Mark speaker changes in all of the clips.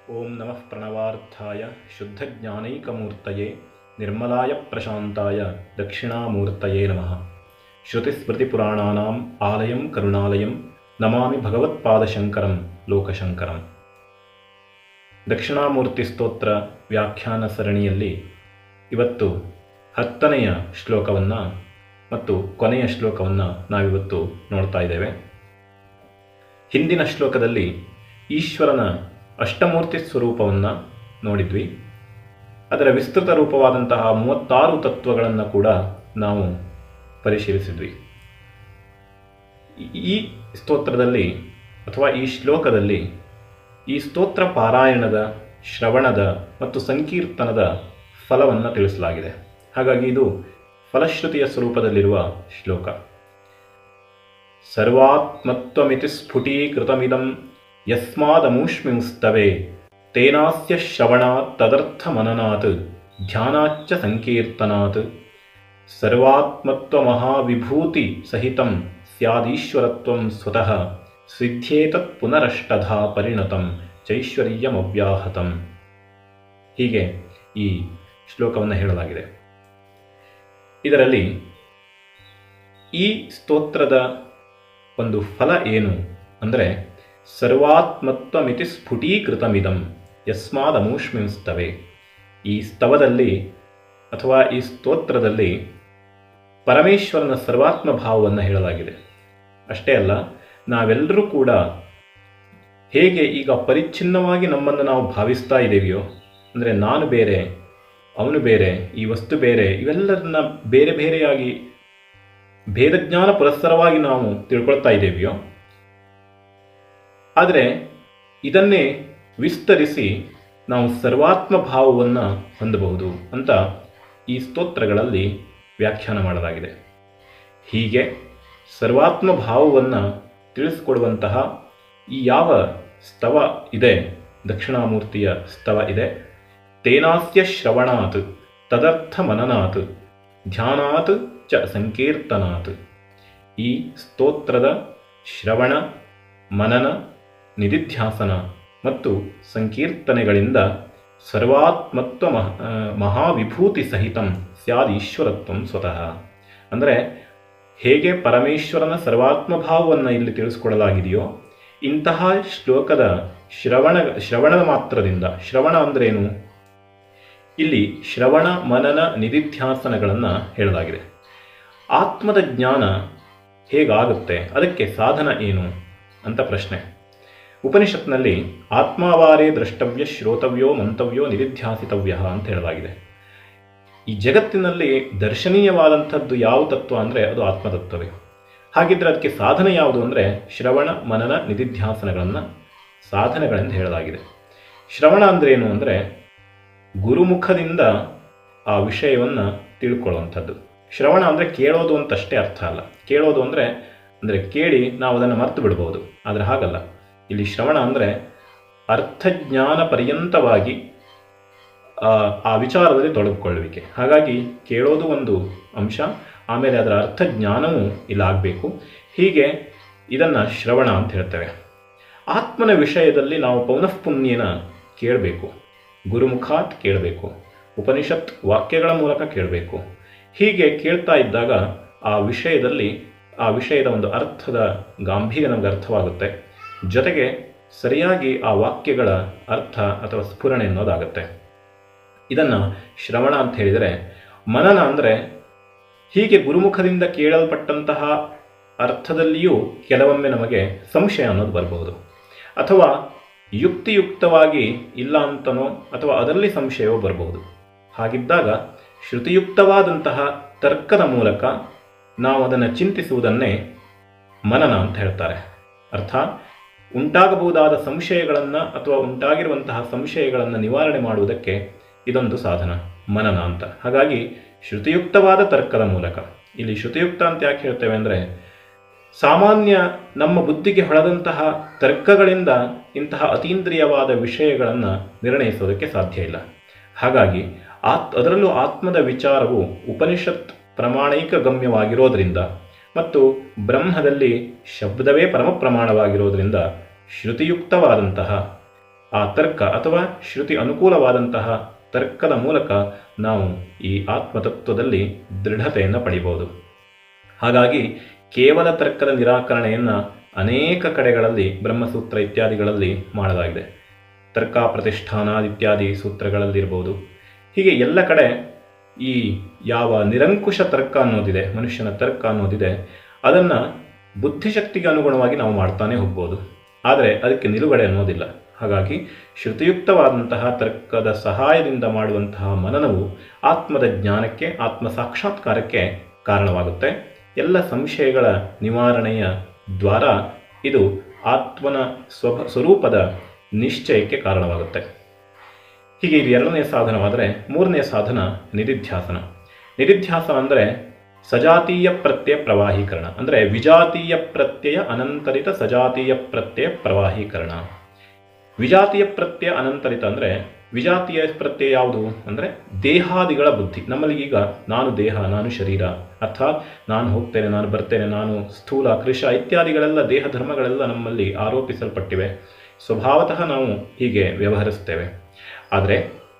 Speaker 1: ಓಂ ನಮಃ ಪ್ರಣವಾರ್ಥಾಯ ಶುದ್ಧಜ್ಞಾನೈಕಮೂರ್ತಯೇ ನಿರ್ಮಲಾಯ ಪ್ರಶಾಂತಾಯ ದಕ್ಷಿಣಾಮೂರ್ತಯೇ ನಮಃ ಶ್ರುತಿಸ್ಮೃತಿಪುರಾಣಾನಾಂ ಆಲಯಂ ಕರುಣಾಲಯಂ ನಮಾಮಿ ಭಗವತ್ಪಾದಶಂಕರಂ ಲೋಕಶಂಕರಂ ದಕ್ಷಿಣಾಮೂರ್ತಿ ಸ್ತೋತ್ರ ವ್ಯಾಖ್ಯಾನ ಸರಣಿಯಲ್ಲಿ ಇವತ್ತು ಹತ್ತನೆಯ ಶ್ಲೋಕವನ್ನು ಮತ್ತು ಕೊನೆಯ ಶ್ಲೋಕವನ್ನು ನಾವಿವತ್ತು ನೋಡ್ತಾ ಇದ್ದೇವೆ ಹಿಂದಿನ ಶ್ಲೋಕದಲ್ಲಿ ಈಶ್ವರನ ಅಷ್ಟಮೂರ್ತಿ ಸ್ವರೂಪವನ್ನು ನೋಡಿದ್ವಿ ಅದರ ವಿಸ್ತೃತ ರೂಪವಾದಂತಹ ಮೂವತ್ತಾರು ತತ್ವಗಳನ್ನು ಕೂಡ ನಾವು ಪರಿಶೀಲಿಸಿದ್ವಿ ಈ ಸ್ತೋತ್ರದಲ್ಲಿ ಅಥವಾ ಈ ಶ್ಲೋಕದಲ್ಲಿ ಈ ಸ್ತೋತ್ರ ಪಾರಾಯಣದ ಶ್ರವಣದ ಮತ್ತು ಸಂಕೀರ್ತನದ ಫಲವನ್ನು ತಿಳಿಸಲಾಗಿದೆ ಹಾಗಾಗಿ ಇದು ಫಲಶ್ರುತಿಯ ಸ್ವರೂಪದಲ್ಲಿರುವ ಶ್ಲೋಕ ಸರ್ವಾತ್ಮತ್ವಮಿತಿ ಸ್ಫುಟೀಕೃತಮಿದಂ ಯಸ್ಮಾದಮೂಷ್ಮಿಂಸ್ತವೆ ತೇನಾಸ್ಯ ಶ್ರವಣಾತ್ ತದರ್ಥ ಮನನಾತ್ ಧ್ಯಾನಾಚ್ಚ ಸಂಕೀರ್ತನಾತ್ ಸರ್ವಾತ್ಮತ್ವ ಮಹಾವಿಭೂತಿ ಸಹಿತಂ ಸ್ಯಾದೀಶ್ವರತ್ವಂ ಸ್ವತಃ ಸಿದ್ಧೇತತ್ ಪುನರಷ್ಟಧಾ ಪರಿಣತಂ ಚೈಶ್ವರ್ಯಮವ್ಯಾಹತಂ ಹೀಗೆ ಈ ಶ್ಲೋಕವನ್ನು ಹೇಳಲಾಗಿದೆ ಇದರಲ್ಲಿ ಈ ಸ್ತೋತ್ರದ ಒಂದು ಫಲ ಏನು ಅಂದರೆ ಸರ್ವಾತ್ಮತ್ವಮಿತಿ ಸ್ಫುಟೀಕೃತಮಿದಂ ಯಸ್ಮಾದಮೂಷ್ಮಿಂಸ್ತವೆ ಈ ಸ್ತವದಲ್ಲಿ ಅಥವಾ ಈ ಸ್ತೋತ್ರದಲ್ಲಿ ಪರಮೇಶ್ವರನ ಸರ್ವಾತ್ಮ ಭಾವವನ್ನು ಹೇಳಲಾಗಿದೆ ಅಷ್ಟೇ ಅಲ್ಲ ನಾವೆಲ್ಲರೂ ಕೂಡ ಹೇಗೆ ಈಗ ಪರಿಚ್ಛಿನ್ನವಾಗಿ ನಮ್ಮನ್ನು ನಾವು ಭಾವಿಸ್ತಾ ಇದ್ದೇವೆಯೋ ಅಂದರೆ ನಾನು ಬೇರೆ ಅವನು ಬೇರೆ ಈ ವಸ್ತು ಬೇರೆ ಇವೆಲ್ಲರನ್ನ ಬೇರೆ ಬೇರೆಯಾಗಿ ಭೇದಜ್ಞಾನ ಪುರಸ್ಸರವಾಗಿ ನಾವು ತಿಳ್ಕೊಳ್ತಾ ಇದ್ದೇವೆಯೋ ಆದರೆ ಇದನ್ನೇ ವಿಸ್ತರಿಸಿ ನಾವು ಸರ್ವಾತ್ಮ ಭಾವವನ್ನು ಹೊಂದಬಹುದು ಅಂತ ಈ ಸ್ತೋತ್ರಗಳಲ್ಲಿ ವ್ಯಾಖ್ಯಾನ ಮಾಡಲಾಗಿದೆ ಹೀಗೆ ಸರ್ವಾತ್ಮ ಭಾವವನ್ನು ತಿಳಿಸಿಕೊಡುವಂತಹ ಈ ಯಾವ ಸ್ತವ ಇದೆ ದಕ್ಷಿಣಾಮೂರ್ತಿಯ ಸ್ತವ ಇದೆ ತೇನಾಸ್ಯ ಶ್ರವಣಾತ್ ತದರ್ಥ ಮನನಾತ್ ಧ್ಯಾನಾತ್ ಚ ಸಂಕೀರ್ತನಾತ್ ಈ ಸ್ತೋತ್ರದ ಶ್ರವಣ ಮನನ ನಿಧಿಧ್ಯಾಸನ ಮತ್ತು ಸಂಕೀರ್ತನೆಗಳಿಂದ ಸರ್ವಾತ್ಮತ್ವ ಮಹ ಮಹಾವಿಭೂತಿ ಸಹಿತಂ ಸ್ಯಾದ್ ಈಶ್ವರತ್ವಂ ಸ್ವತಃ ಅಂದರೆ ಹೇಗೆ ಪರಮೇಶ್ವರನ ಸರ್ವಾತ್ಮ ಭಾವವನ್ನು ಇಲ್ಲಿ ತಿಳಿಸ್ಕೊಡಲಾಗಿದೆಯೋ ಇಂತಹ ಶ್ಲೋಕದ ಶ್ರವಣ ಶ್ರವಣದ ಮಾತ್ರದಿಂದ ಶ್ರವಣ ಅಂದ್ರೇನು ಇಲ್ಲಿ ಶ್ರವಣ ಮನನ ನಿಧಿಧ್ಯಾಸನಗಳನ್ನು ಹೇಳಲಾಗಿದೆ ಆತ್ಮದ ಜ್ಞಾನ ಹೇಗಾಗುತ್ತೆ ಅದಕ್ಕೆ ಸಾಧನ ಏನು ಅಂತ ಪ್ರಶ್ನೆ ಉಪನಿಷತ್ನಲ್ಲಿ ಆತ್ಮಾವಾರೇ ದ್ರಷ್ಟವ್ಯ ಶ್ರೋತವ್ಯೋ ಮಂತವ್ಯೋ ನಿಧಿಧ್ಯಾಸಿತವ್ಯ ಅಂತ ಹೇಳಲಾಗಿದೆ ಈ ಜಗತ್ತಿನಲ್ಲಿ ದರ್ಶನೀಯವಾದಂಥದ್ದು ಯಾವ ತತ್ವ ಅಂದರೆ ಅದು ಆತ್ಮತತ್ವವೇ ಹಾಗಿದ್ರೆ ಅದಕ್ಕೆ ಸಾಧನ ಯಾವುದು ಅಂದರೆ ಶ್ರವಣ ಮನನ ನಿಧಿಧ್ಯಾಸನಗಳನ್ನು ಸಾಧನೆಗಳೆಂದು ಹೇಳಲಾಗಿದೆ ಶ್ರವಣ ಅಂದ್ರೇನು ಅಂದರೆ ಗುರುಮುಖದಿಂದ ಆ ವಿಷಯವನ್ನು ತಿಳ್ಕೊಳ್ಳುವಂಥದ್ದು ಶ್ರವಣ ಅಂದರೆ ಕೇಳೋದು ಅಂತಷ್ಟೇ ಅರ್ಥ ಅಲ್ಲ ಕೇಳೋದು ಅಂದರೆ ಅಂದರೆ ಕೇಳಿ ನಾವು ಅದನ್ನು ಮರ್ತು ಬಿಡ್ಬೋದು ಆದರೆ ಹಾಗಲ್ಲ ಇಲ್ಲಿ ಶ್ರವಣ ಅಂದರೆ ಅರ್ಥಜ್ಞಾನ ಪರ್ಯಂತವಾಗಿ ಆ ವಿಚಾರದಲ್ಲಿ ತೊಡಗಿಕೊಳ್ಳುವಿಕೆ ಹಾಗಾಗಿ ಕೇಳೋದು ಒಂದು ಅಂಶ ಆಮೇಲೆ ಅದರ ಅರ್ಥ ಜ್ಞಾನವೂ ಇಲ್ಲಾಗಬೇಕು ಹೀಗೆ ಇದನ್ನು ಶ್ರವಣ ಅಂತ ಹೇಳ್ತೇವೆ ಆತ್ಮನ ವಿಷಯದಲ್ಲಿ ನಾವು ಪೌನಃಪುಣ್ಯನ ಕೇಳಬೇಕು ಗುರುಮುಖಾತ್ ಕೇಳಬೇಕು ಉಪನಿಷತ್ ವಾಕ್ಯಗಳ ಮೂಲಕ ಕೇಳಬೇಕು ಹೀಗೆ ಕೇಳ್ತಾ ಇದ್ದಾಗ ಆ ವಿಷಯದಲ್ಲಿ ಆ ವಿಷಯದ ಒಂದು ಅರ್ಥದ ಗಾಂಭೀರ್ಯ ನಮಗೆ ಅರ್ಥವಾಗುತ್ತೆ ಜೊತೆಗೆ ಸರಿಯಾಗಿ ಆ ವಾಕ್ಯಗಳ ಅರ್ಥ ಅಥವಾ ಸ್ಫುರಣೆ ಅನ್ನೋದಾಗುತ್ತೆ ಇದನ್ನು ಶ್ರವಣ ಅಂತ ಹೇಳಿದರೆ ಮನನ ಅಂದರೆ ಹೀಗೆ ಗುರುಮುಖದಿಂದ ಕೇಳಲ್ಪಟ್ಟಂತಹ ಅರ್ಥದಲ್ಲಿಯೂ ಕೆಲವೊಮ್ಮೆ ನಮಗೆ ಸಂಶಯ ಅನ್ನೋದು ಬರಬಹುದು ಅಥವಾ ಯುಕ್ತಿಯುಕ್ತವಾಗಿ ಇಲ್ಲ ಅಂತನೋ ಅಥವಾ ಅದರಲ್ಲಿ ಸಂಶಯವೋ ಬರಬಹುದು ಹಾಗಿದ್ದಾಗ ಶ್ರುತಿಯುಕ್ತವಾದಂತಹ ತರ್ಕದ ಮೂಲಕ ನಾವು ಅದನ್ನು ಚಿಂತಿಸುವುದನ್ನೇ ಮನನ ಅಂತ ಹೇಳ್ತಾರೆ ಅರ್ಥಾತ್ ಉಂಟಾಗಬಹುದಾದ ಸಂಶಯಗಳನ್ನು ಅಥವಾ ಉಂಟಾಗಿರುವಂತಹ ಸಂಶಯಗಳನ್ನು ನಿವಾರಣೆ ಮಾಡುವುದಕ್ಕೆ ಇದೊಂದು ಸಾಧನ ಮನನ ಅಂತ ಹಾಗಾಗಿ ಶ್ರುತಿಯುಕ್ತವಾದ ತರ್ಕದ ಮೂಲಕ ಇಲ್ಲಿ ಶ್ರುತಿಯುಕ್ತ ಅಂತ ಯಾಕೆ ಹೇಳ್ತೇವೆ ಅಂದರೆ ಸಾಮಾನ್ಯ ನಮ್ಮ ಬುದ್ಧಿಗೆ ಹೊಳೆದಂತಹ ತರ್ಕಗಳಿಂದ ಇಂತಹ ಅತೀಂದ್ರಿಯವಾದ ವಿಷಯಗಳನ್ನು ನಿರ್ಣಯಿಸೋದಕ್ಕೆ ಸಾಧ್ಯ ಇಲ್ಲ ಹಾಗಾಗಿ ಆತ್ ಅದರಲ್ಲೂ ಆತ್ಮದ ವಿಚಾರವು ಉಪನಿಷತ್ ಪ್ರಮಾಣೈಕ ಗಮ್ಯವಾಗಿರೋದ್ರಿಂದ ಮತ್ತು ಬ್ರಹ್ಮದಲ್ಲಿ ಶಬ್ದವೇ ಪರಮ ಪ್ರಮಾಣವಾಗಿರೋದ್ರಿಂದ ಶ್ರುತಿಯುಕ್ತವಾದಂತಹ ಆ ತರ್ಕ ಅಥವಾ ಶ್ರುತಿ ಅನುಕೂಲವಾದಂತಹ ತರ್ಕದ ಮೂಲಕ ನಾವು ಈ ಆತ್ಮತತ್ವದಲ್ಲಿ ದೃಢತೆಯನ್ನು ಪಡಿಬೋದು ಹಾಗಾಗಿ ಕೇವಲ ತರ್ಕದ ನಿರಾಕರಣೆಯನ್ನು ಅನೇಕ ಕಡೆಗಳಲ್ಲಿ ಬ್ರಹ್ಮಸೂತ್ರ ಇತ್ಯಾದಿಗಳಲ್ಲಿ ಮಾಡಲಾಗಿದೆ ತರ್ಕ ಪ್ರತಿಷ್ಠಾನಾದಿತ್ಯಾದಿ ಸೂತ್ರಗಳಲ್ಲಿರ್ಬೋದು ಹೀಗೆ ಎಲ್ಲ ಕಡೆ ಈ ಯಾವ ನಿರಂಕುಶ ತರ್ಕ ಅನ್ನೋದಿದೆ ಮನುಷ್ಯನ ತರ್ಕ ಅನ್ನೋದಿದೆ ಅದನ್ನು ಬುದ್ಧಿಶಕ್ತಿಗೆ ಅನುಗುಣವಾಗಿ ನಾವು ಮಾಡ್ತಾನೆ ಹೋಗ್ಬೋದು ಆದರೆ ಅದಕ್ಕೆ ನಿಲುಗಡೆ ಅನ್ನೋದಿಲ್ಲ ಹಾಗಾಗಿ ಶ್ರುತಿಯುಕ್ತವಾದಂತಹ ತರ್ಕದ ಸಹಾಯದಿಂದ ಮಾಡುವಂತಹ ಮನನವು ಆತ್ಮದ ಜ್ಞಾನಕ್ಕೆ ಆತ್ಮ ಸಾಕ್ಷಾತ್ಕಾರಕ್ಕೆ ಕಾರಣವಾಗುತ್ತೆ ಎಲ್ಲ ಸಂಶಯಗಳ ನಿವಾರಣೆಯ ದ್ವಾರ ಇದು ಆತ್ಮನ ಸ್ವಭ ಸ್ವರೂಪದ ನಿಶ್ಚಯಕ್ಕೆ ಕಾರಣವಾಗುತ್ತೆ ಹೀಗೆ ಇದು ಎರಡನೇ ಸಾಧನವಾದರೆ ಮೂರನೇ ಸಾಧನ ನಿಧಿಧ್ಯಾಸನ ನಿಧಿಧ್ಯಾಸನ ಅಂದರೆ ಸಜಾತೀಯ ಪ್ರತ್ಯಯ ಪ್ರವಾಹೀಕರಣ ಅಂದರೆ ವಿಜಾತೀಯ ಪ್ರತ್ಯಯ ಅನಂತರಿತ ಸಜಾತೀಯ ಪ್ರತ್ಯಯ ಪ್ರವಾಹೀಕರಣ ವಿಜಾತೀಯ ಪ್ರತ್ಯಯ ಅನಂತರಿತ ಅಂದರೆ ವಿಜಾತೀಯ ಪ್ರತ್ಯಯ ಯಾವುದು ಅಂದರೆ ದೇಹಾದಿಗಳ ಬುದ್ಧಿ ನಮ್ಮಲ್ಲಿ ಈಗ ನಾನು ದೇಹ ನಾನು ಶರೀರ ಅರ್ಥಾತ್ ನಾನು ಹೋಗ್ತೇನೆ ನಾನು ಬರ್ತೇನೆ ನಾನು ಸ್ಥೂಲ ಕೃಷ ಇತ್ಯಾದಿಗಳೆಲ್ಲ ದೇಹ ಧರ್ಮಗಳೆಲ್ಲ ನಮ್ಮಲ್ಲಿ ಆರೋಪಿಸಲ್ಪಟ್ಟಿವೆ ಸ್ವಭಾವತಃ ನಾವು ಹೀಗೆ ವ್ಯವಹರಿಸ್ತೇವೆ ಆದರೆ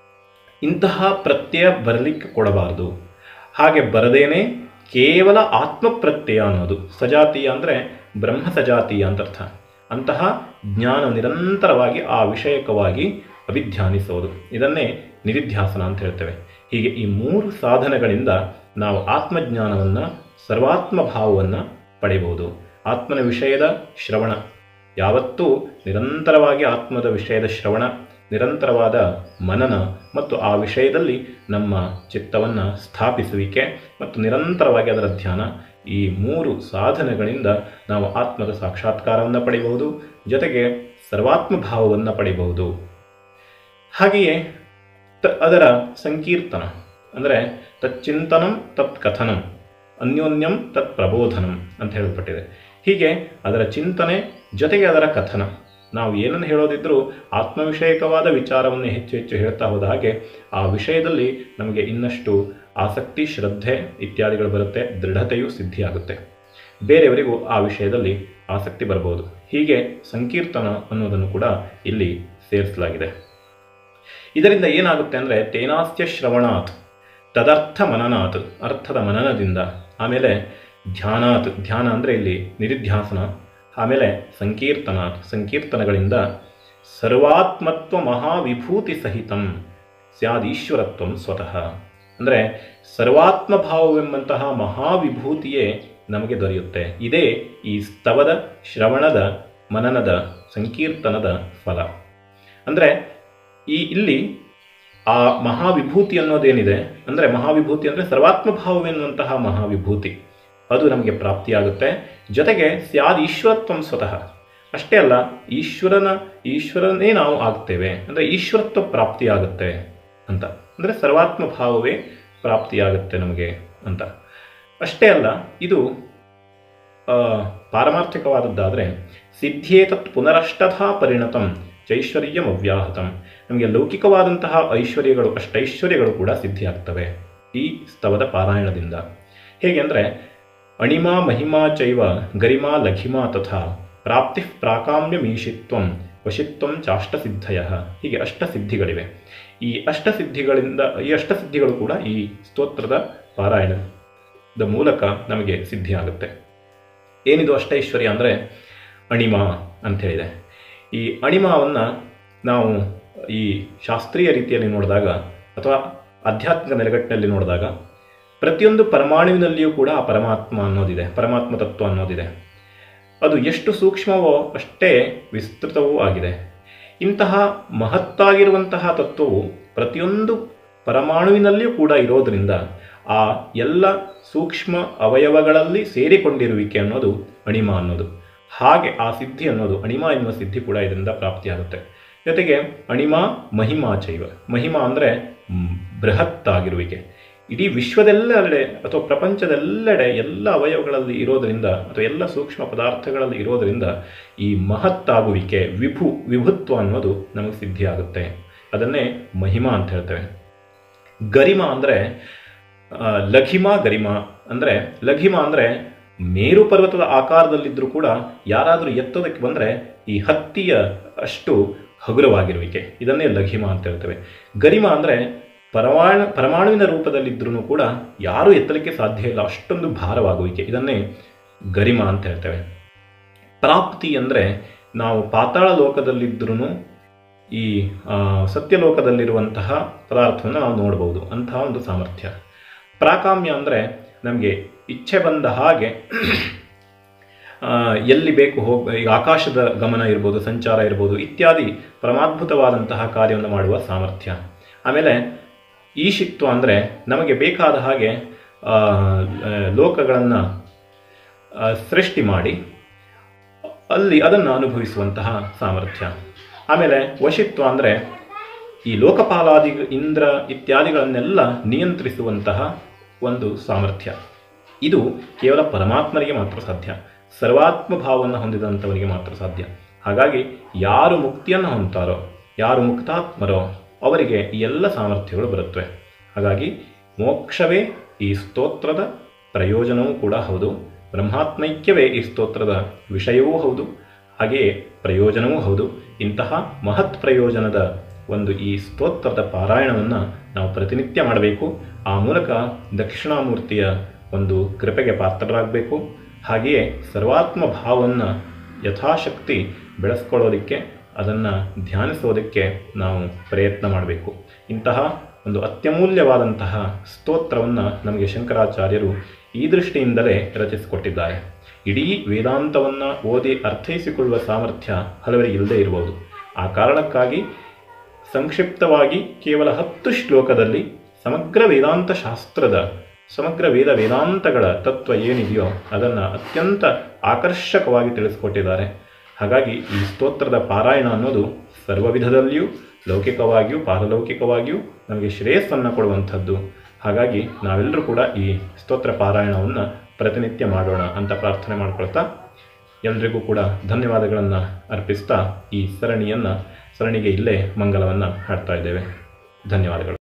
Speaker 1: ಇಂತಹ ಪ್ರತ್ಯಯ ಬರಲಿಕ್ಕೆ ಕೊಡಬಾರದು ಹಾಗೆ ಬರದೇನೆ ಕೇವಲ ಆತ್ಮ ಪ್ರತ್ಯಯ ಅನ್ನೋದು ಸಜಾತೀಯ ಅಂದರೆ ಬ್ರಹ್ಮ ಸಜಾತೀಯ ಅಂತ ಅರ್ಥ ಅಂತಹ ಜ್ಞಾನ ನಿರಂತರವಾಗಿ ಆ ವಿಷಯಕವಾಗಿ ಅಭಿಧ್ಯಾನಿಸೋದು ಇದನ್ನೇ ನಿಧಿಧ್ಯಾಸನ ಅಂತ ಹೇಳ್ತೇವೆ ಹೀಗೆ ಈ ಮೂರು ಸಾಧನಗಳಿಂದ ನಾವು ಆತ್ಮಜ್ಞಾನವನ್ನು ಸರ್ವಾತ್ಮ ಭಾವವನ್ನು ಪಡೆಯಬಹುದು ಆತ್ಮನ ವಿಷಯದ ಶ್ರವಣ ಯಾವತ್ತೂ ನಿರಂತರವಾಗಿ ಆತ್ಮದ ವಿಷಯದ ಶ್ರವಣ ನಿರಂತರವಾದ ಮನನ ಮತ್ತು ಆ ವಿಷಯದಲ್ಲಿ ನಮ್ಮ ಚಿತ್ತವನ್ನು ಸ್ಥಾಪಿಸುವಿಕೆ ಮತ್ತು ನಿರಂತರವಾಗಿ ಅದರ ಧ್ಯಾನ ಈ ಮೂರು ಸಾಧನೆಗಳಿಂದ ನಾವು ಆತ್ಮದ ಸಾಕ್ಷಾತ್ಕಾರವನ್ನು ಪಡೆಯಬಹುದು ಜೊತೆಗೆ ಸರ್ವಾತ್ಮ ಭಾವವನ್ನು ಪಡೆಯಬಹುದು ಹಾಗೆಯೇ ತ ಅದರ ಸಂಕೀರ್ತನ ಅಂದರೆ ತಚ್ಚಿಂತನಂ ತತ್ ಕಥನಂ ಅನ್ಯೋನ್ಯಂ ತತ್ ಪ್ರಬೋಧನಂ ಅಂತ ಹೇಳಲ್ಪಟ್ಟಿದೆ ಹೀಗೆ ಅದರ ಚಿಂತನೆ ಜೊತೆಗೆ ಅದರ ಕಥನ ನಾವು ಏನನ್ನು ಹೇಳೋದಿದ್ರೂ ಆತ್ಮವಿಷಯಕವಾದ ವಿಚಾರವನ್ನು ಹೆಚ್ಚು ಹೆಚ್ಚು ಹೇಳ್ತಾ ಹೋದ ಹಾಗೆ ಆ ವಿಷಯದಲ್ಲಿ ನಮಗೆ ಇನ್ನಷ್ಟು ಆಸಕ್ತಿ ಶ್ರದ್ಧೆ ಇತ್ಯಾದಿಗಳು ಬರುತ್ತೆ ದೃಢತೆಯು ಸಿದ್ಧಿಯಾಗುತ್ತೆ ಬೇರೆಯವರಿಗೂ ಆ ವಿಷಯದಲ್ಲಿ ಆಸಕ್ತಿ ಬರಬಹುದು ಹೀಗೆ ಸಂಕೀರ್ತನ ಅನ್ನೋದನ್ನು ಕೂಡ ಇಲ್ಲಿ ಸೇರಿಸಲಾಗಿದೆ ಇದರಿಂದ ಏನಾಗುತ್ತೆ ಅಂದರೆ ತೇನಾಸ್ತ್ಯ ಶ್ರವಣಾತ್ ತದರ್ಥ ಮನನಾತ್ ಅರ್ಥದ ಮನನದಿಂದ ಆಮೇಲೆ ಧ್ಯಾನಾತ್ ಧ್ಯಾನ ಅಂದರೆ ಇಲ್ಲಿ ನಿಧಿಧ್ಯಾಸನ ಆಮೇಲೆ ಸಂಕೀರ್ತನಾತ್ ಸಂಕೀರ್ತನಗಳಿಂದ ಸರ್ವಾತ್ಮತ್ವ ಮಹಾವಿಭೂತಿ ಸಹಿತಂ ಸ್ಯಾದೀಶ್ವರತ್ವಂ ಸ್ವತಃ ಅಂದರೆ ಸರ್ವಾತ್ಮ ಭಾವವೆಂಬಂತಹ ಮಹಾವಿಭೂತಿಯೇ ನಮಗೆ ದೊರೆಯುತ್ತೆ ಇದೇ ಈ ಸ್ತವದ ಶ್ರವಣದ ಮನನದ ಸಂಕೀರ್ತನದ ಫಲ ಅಂದರೆ ಈ ಇಲ್ಲಿ ಆ ಮಹಾವಿಭೂತಿ ಅನ್ನೋದೇನಿದೆ ಅಂದರೆ ಮಹಾವಿಭೂತಿ ಅಂದರೆ ಸರ್ವಾತ್ಮ ಭಾವವೆನ್ನುವಂತಹ ಮಹಾವಿಭೂತಿ ಅದು ನಮಗೆ ಪ್ರಾಪ್ತಿಯಾಗುತ್ತೆ ಜೊತೆಗೆ ಸ್ಯಾದ್ ಈಶ್ವರತ್ವಂ ಸ್ವತಃ ಅಷ್ಟೇ ಅಲ್ಲ ಈಶ್ವರನ ಈಶ್ವರನೇ ನಾವು ಆಗ್ತೇವೆ ಅಂದರೆ ಈಶ್ವರತ್ವ ಪ್ರಾಪ್ತಿಯಾಗುತ್ತೆ ಅಂತ ಅಂದರೆ ಸರ್ವಾತ್ಮ ಭಾವವೇ ಪ್ರಾಪ್ತಿಯಾಗುತ್ತೆ ನಮಗೆ ಅಂತ ಅಷ್ಟೇ ಅಲ್ಲ ಇದು ಪಾರಮಾರ್ಥಿಕವಾದದ್ದಾದರೆ ಸಿದ್ಧೇತತ್ ಪುನರಷ್ಟಥಾ ಪರಿಣತಂ ಚೈಶ್ವರ್ಯಂ ಅವ್ಯಾಹತಂ ನಮಗೆ ಲೌಕಿಕವಾದಂತಹ ಐಶ್ವರ್ಯಗಳು ಅಷ್ಟೈಶ್ವರ್ಯಗಳು ಕೂಡ ಸಿದ್ಧಿಯಾಗ್ತವೆ ಈ ಸ್ತವದ ಪಾರಾಯಣದಿಂದ ಹೇಗೆ ಅಂದರೆ ಅಣಿಮಾ ಮಹಿಮಾ ಚೈವ ಗರಿಮಾ ಲಘಿಮಾ ತಥಾ ಪ್ರಾಪ್ತಿ ಪ್ರಾಕಾಮ್ಯಮೀಶಿತ್ವಂ ವಶಿತ್ವಂ ಚಾಷ್ಟಸಿದ್ಧಯ ಹೀಗೆ ಅಷ್ಟಸಿದ್ಧಿಗಳಿವೆ ಈ ಅಷ್ಟಸಿದ್ಧಿಗಳಿಂದ ಈ ಅಷ್ಟಸಿದ್ಧಿಗಳು ಕೂಡ ಈ ಸ್ತೋತ್ರದ ಪಾರಾಯಣದ ಮೂಲಕ ನಮಗೆ ಸಿದ್ಧಿಯಾಗುತ್ತೆ ಏನಿದು ಅಷ್ಟೈಶ್ವರ್ಯ ಅಂದರೆ ಅಣಿಮಾ ಅಂಥೇಳಿದೆ ಈ ಅಣಿಮಾವನ್ನು ನಾವು ಈ ಶಾಸ್ತ್ರೀಯ ರೀತಿಯಲ್ಲಿ ನೋಡಿದಾಗ ಅಥವಾ ಆಧ್ಯಾತ್ಮಿಕ ನೆಲೆಗಟ್ಟಿನಲ್ಲಿ ನೋಡಿದಾಗ ಪ್ರತಿಯೊಂದು ಪರಮಾಣುವಿನಲ್ಲಿಯೂ ಕೂಡ ಆ ಪರಮಾತ್ಮ ಅನ್ನೋದಿದೆ ಪರಮಾತ್ಮ ತತ್ವ ಅನ್ನೋದಿದೆ ಅದು ಎಷ್ಟು ಸೂಕ್ಷ್ಮವೋ ಅಷ್ಟೇ ವಿಸ್ತೃತವೂ ಆಗಿದೆ ಇಂತಹ ಮಹತ್ತಾಗಿರುವಂತಹ ತತ್ವವು ಪ್ರತಿಯೊಂದು ಪರಮಾಣುವಿನಲ್ಲಿಯೂ ಕೂಡ ಇರೋದರಿಂದ ಆ ಎಲ್ಲ ಸೂಕ್ಷ್ಮ ಅವಯವಗಳಲ್ಲಿ ಸೇರಿಕೊಂಡಿರುವಿಕೆ ಅನ್ನೋದು ಅಣಿಮ ಅನ್ನೋದು ಹಾಗೆ ಆ ಸಿದ್ಧಿ ಅನ್ನೋದು ಅಣಿಮ ಎನ್ನುವ ಸಿದ್ಧಿ ಕೂಡ ಇದರಿಂದ ಪ್ರಾಪ್ತಿಯಾಗುತ್ತೆ ಜೊತೆಗೆ ಅಣಿಮ ಮಹಿಮಾ ಚೈವ ಮಹಿಮಾ ಅಂದರೆ ಬೃಹತ್ತಾಗಿರುವಿಕೆ ಇಡೀ ವಿಶ್ವದೆಲ್ಲೆಡೆ ಅಥವಾ ಪ್ರಪಂಚದೆಲ್ಲೆಡೆ ಎಲ್ಲ ಅವಯವಗಳಲ್ಲಿ ಇರೋದರಿಂದ ಅಥವಾ ಎಲ್ಲ ಸೂಕ್ಷ್ಮ ಪದಾರ್ಥಗಳಲ್ಲಿ ಇರೋದರಿಂದ ಈ ಮಹತ್ತಾಗುವಿಕೆ ವಿಭು ವಿಭುತ್ವ ಅನ್ನೋದು ನಮಗೆ ಸಿದ್ಧಿಯಾಗುತ್ತೆ ಅದನ್ನೇ ಮಹಿಮಾ ಅಂತ ಹೇಳ್ತೇವೆ ಗರಿಮ ಅಂದರೆ ಲಘಿಮಾ ಗರಿಮ ಅಂದರೆ ಲಘಿಮ ಅಂದರೆ ಮೇರು ಪರ್ವತದ ಆಕಾರದಲ್ಲಿದ್ದರೂ ಕೂಡ ಯಾರಾದರೂ ಎತ್ತೋದಕ್ಕೆ ಬಂದರೆ ಈ ಹತ್ತಿಯ ಅಷ್ಟು ಹಗುರವಾಗಿರುವಿಕೆ ಇದನ್ನೇ ಲಘಿಮ ಅಂತ ಹೇಳ್ತೇವೆ ಗರಿಮ ಅಂದರೆ ಪರಮಾಣು ಪರಮಾಣುವಿನ ರೂಪದಲ್ಲಿದ್ದರೂ ಕೂಡ ಯಾರೂ ಎತ್ತಲಿಕ್ಕೆ ಸಾಧ್ಯ ಇಲ್ಲ ಅಷ್ಟೊಂದು ಭಾರವಾಗುವಿಕೆ ಇದನ್ನೇ ಗರಿಮ ಅಂತ ಹೇಳ್ತೇವೆ ಪ್ರಾಪ್ತಿ ಅಂದರೆ ನಾವು ಪಾತಾಳ ಲೋಕದಲ್ಲಿದ್ದರೂ ಈ ಆ, ಸತ್ಯಲೋಕದಲ್ಲಿರುವಂತಹ ಪದಾರ್ಥವನ್ನು ನಾವು ನೋಡ್ಬೋದು ಅಂತಹ ಒಂದು ಸಾಮರ್ಥ್ಯ ಪ್ರಾಕಾಮ್ಯ ಅಂದರೆ ನಮಗೆ ಇಚ್ಛೆ ಬಂದ ಹಾಗೆ ಆ, ಎಲ್ಲಿ ಬೇಕು ಹೋಗ ಈಗ ಆಕಾಶದ ಗಮನ ಇರ್ಬೋದು ಸಂಚಾರ ಇರ್ಬೋದು ಇತ್ಯಾದಿ ಪರಮಾದ್ಭುತವಾದಂತಹ ಕಾರ್ಯವನ್ನು ಮಾಡುವ ಸಾಮರ್ಥ್ಯ ಆಮೇಲೆ ಈಶಿತ್ವ ಅಂದರೆ ನಮಗೆ ಬೇಕಾದ ಹಾಗೆ ಆ, ಆ, ಲೋಕಗಳನ್ನು ಆ, ಸೃಷ್ಟಿ ಮಾಡಿ ಅಲ್ಲಿ ಅದನ್ನು ಅನುಭವಿಸುವಂತಹ ಸಾಮರ್ಥ್ಯ ಆಮೇಲೆ ವಶಿತ್ವ ಅಂದರೆ ಈ ಲೋಕಪಾಲಾದಿ ಇಂದ್ರ ಇತ್ಯಾದಿಗಳನ್ನೆಲ್ಲ ನಿಯಂತ್ರಿಸುವಂತಹ ಒಂದು ಸಾಮರ್ಥ್ಯ ಇದು ಕೇವಲ ಪರಮಾತ್ಮನಿಗೆ ಮಾತ್ರ ಸಾಧ್ಯ ಸರ್ವಾತ್ಮ ಭಾವವನ್ನು ಹೊಂದಿದಂಥವರಿಗೆ ಮಾತ್ರ ಸಾಧ್ಯ ಹಾಗಾಗಿ ಯಾರು ಮುಕ್ತಿಯನ್ನು ಹೊಂದ್ತಾರೋ ಯಾರು ಮುಕ್ತಾತ್ಮರೋ ಅವರಿಗೆ ಈ ಎಲ್ಲ ಸಾಮರ್ಥ್ಯಗಳು ಬರುತ್ತವೆ ಹಾಗಾಗಿ ಮೋಕ್ಷವೇ ಈ ಸ್ತೋತ್ರದ ಪ್ರಯೋಜನವೂ ಕೂಡ ಹೌದು ಬ್ರಹ್ಮಾತ್ಮೈಕ್ಯವೇ ಈ ಸ್ತೋತ್ರದ ವಿಷಯವೂ ಹೌದು ಹಾಗೆಯೇ ಪ್ರಯೋಜನವೂ ಹೌದು ಇಂತಹ ಮಹತ್ ಪ್ರಯೋಜನದ ಒಂದು ಈ ಸ್ತೋತ್ರದ ಪಾರಾಯಣವನ್ನು ನಾವು ಪ್ರತಿನಿತ್ಯ ಮಾಡಬೇಕು ಆ ಮೂಲಕ ದಕ್ಷಿಣಾಮೂರ್ತಿಯ ಒಂದು ಕೃಪೆಗೆ ಪಾತ್ರರಾಗಬೇಕು ಹಾಗೆಯೇ ಸರ್ವಾತ್ಮ ಭಾವವನ್ನು ಯಥಾಶಕ್ತಿ ಬೆಳೆಸ್ಕೊಳ್ಳೋದಕ್ಕೆ ಅದನ್ನು ಧ್ಯಾನಿಸೋದಕ್ಕೆ ನಾವು ಪ್ರಯತ್ನ ಮಾಡಬೇಕು ಇಂತಹ ಒಂದು ಅತ್ಯಮೂಲ್ಯವಾದಂತಹ ಸ್ತೋತ್ರವನ್ನು ನಮಗೆ ಶಂಕರಾಚಾರ್ಯರು ಈ ದೃಷ್ಟಿಯಿಂದಲೇ ರಚಿಸಿಕೊಟ್ಟಿದ್ದಾರೆ ಇಡೀ ವೇದಾಂತವನ್ನು ಓದಿ ಅರ್ಥೈಸಿಕೊಳ್ಳುವ ಸಾಮರ್ಥ್ಯ ಹಲವರಿಗೆ ಇಲ್ಲದೇ ಇರಬಹುದು ಆ ಕಾರಣಕ್ಕಾಗಿ ಸಂಕ್ಷಿಪ್ತವಾಗಿ ಕೇವಲ ಹತ್ತು ಶ್ಲೋಕದಲ್ಲಿ ಸಮಗ್ರ ವೇದಾಂತ ಶಾಸ್ತ್ರದ ಸಮಗ್ರ ವೇದ ವೇದಾಂತಗಳ ತತ್ವ ಏನಿದೆಯೋ ಅದನ್ನು ಅತ್ಯಂತ ಆಕರ್ಷಕವಾಗಿ ತಿಳಿಸ್ಕೊಟ್ಟಿದ್ದಾರೆ ಹಾಗಾಗಿ ಈ ಸ್ತೋತ್ರದ ಪಾರಾಯಣ ಅನ್ನೋದು ಸರ್ವ ವಿಧದಲ್ಲಿಯೂ ಲೌಕಿಕವಾಗಿಯೂ ಪಾರಲೌಕಿಕವಾಗಿಯೂ ನಮಗೆ ಶ್ರೇಯಸ್ಸನ್ನು ಕೊಡುವಂಥದ್ದು ಹಾಗಾಗಿ ನಾವೆಲ್ಲರೂ ಕೂಡ ಈ ಸ್ತೋತ್ರ ಪಾರಾಯಣವನ್ನು ಪ್ರತಿನಿತ್ಯ ಮಾಡೋಣ ಅಂತ ಪ್ರಾರ್ಥನೆ ಮಾಡ್ಕೊಳ್ತಾ ಎಲ್ರಿಗೂ ಕೂಡ ಧನ್ಯವಾದಗಳನ್ನು ಅರ್ಪಿಸ್ತಾ ಈ ಸರಣಿಯನ್ನು ಸರಣಿಗೆ ಇಲ್ಲೇ ಮಂಗಲವನ್ನು ಹಾಡ್ತಾ ಇದ್ದೇವೆ ಧನ್ಯವಾದಗಳು